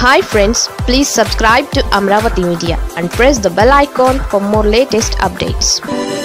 hi friends please subscribe to Amaravati media and press the bell icon for more latest updates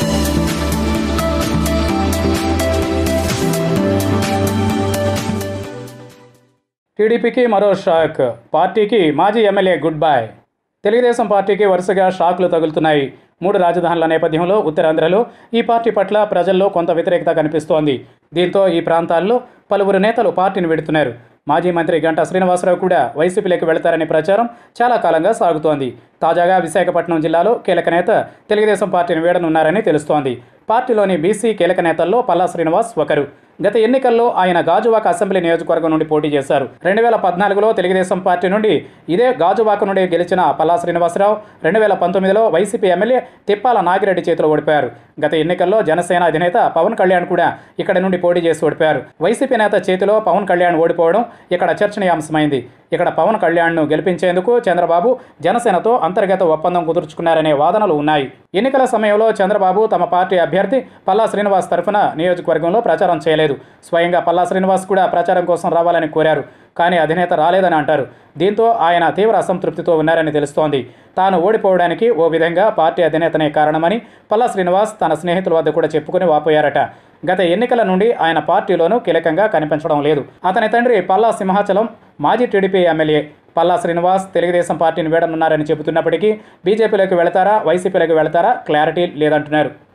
టీడీపీకి మరో shock పార్టీకి మాజీ MLA good bye Telugu Desam పార్టీకి వరుసగా షాక్లు తగులుతున్నాయి మూడు రాజధానుల నేపథ్యంలో ఉత్తరాంధ్రలో ఈ పార్టీ పట్ల ప్రజల్లో కొంత వ్యతిరేకత కనిపిస్తోంది దీంతో ఈ ప్రాంతాల్లో పలువురు నేతలు పార్టీని విడుతున్నారు మాజీ మంత్రి గంటా శ్రీనివాసరావు కూడా వైసీపీలోకి వెళతారనే ప్రచారం చాలా కాలంగా సాగుతోంది తాజాగా విశాఖపట్నం జిల్లాలో కీలక నేత తెలుగుదేశం పార్టీని వీడనున్నారని తెలుస్తోంది పార్టీలోని బీసీ కీలక నేతల్లో పల్లా శ్రీనివాస్ ఒకరు గత ఎన్నికల్లో ఆయన గాజువాక అసెంబ్లీ నియోజకవర్గం నుండి పోటీ చేశారు రెండు వేల పద్నాలుగులో తెలుగుదేశం పార్టీ నుండి ఇదే గాజువాక నుండి గెలిచిన పల్లా శ్రీనివాసరావు రెండు వేల పంతొమ్మిదిలో వైసీపీ ఎమ్మెల్యే తిప్పాల నాగిరెడ్డి చేతిలో ఓడిపోయారు గత ఎన్నికల్లో జనసేన అధినేత పవన్ కళ్యాణ్ కూడా ఇక్కడ నుండి పోటీ చేసి ఓడిపోయారు వైసీపీ నేత చేతిలో పవన్ కళ్యాణ్ ఓడిపోవడం ఇక్కడ చర్చనీయాంశమైంది ఇక్కడ పవన్ కళ్యాణ్ను గెలిపించేందుకు చంద్రబాబు జనసేనతో అంతర్గత ఒప్పందం కుదుర్చుకున్నారనే వాదనలు ఉన్నాయి ఎన్నికల సమయంలో చంద్రబాబు తమ పార్టీ అభ్యర్థి పల్లా శ్రీనివాస్ తరఫున నియోజకవర్గంలో ప్రచారం చేయలేదు స్వయంగా పల్లా శ్రీనివాస్ కూడా ప్రచారం కోసం రావాలని కోరారు కానీ అధినేత రాలేదని అంటారు దీంతో ఆయన తీవ్ర అసంతృప్తితో ఉన్నారని తెలుస్తోంది తాను ఓడిపోవడానికి ఓ విధంగా పార్టీ అధినేతనే కారణమని పల్లా శ్రీనివాస్ తన స్నేహితుల వద్ద కూడా చెప్పుకుని వాపోయారట గత ఎన్నికల నుండి ఆయన పార్టీలోనూ కీలకంగా కనిపించడం లేదు అతని తండ్రి పల్లా సింహాచలం మాజీ టీడీపీ ఎమ్మెల్యే పల్లా శ్రీనివాస్ తెలుగుదేశం పార్టీని వీడనున్నారని చెబుతున్నప్పటికీ బీజేపీలోకి వెళతారా వైసీపీలోకి వెళతారా క్లారిటీ లేదంటున్నారు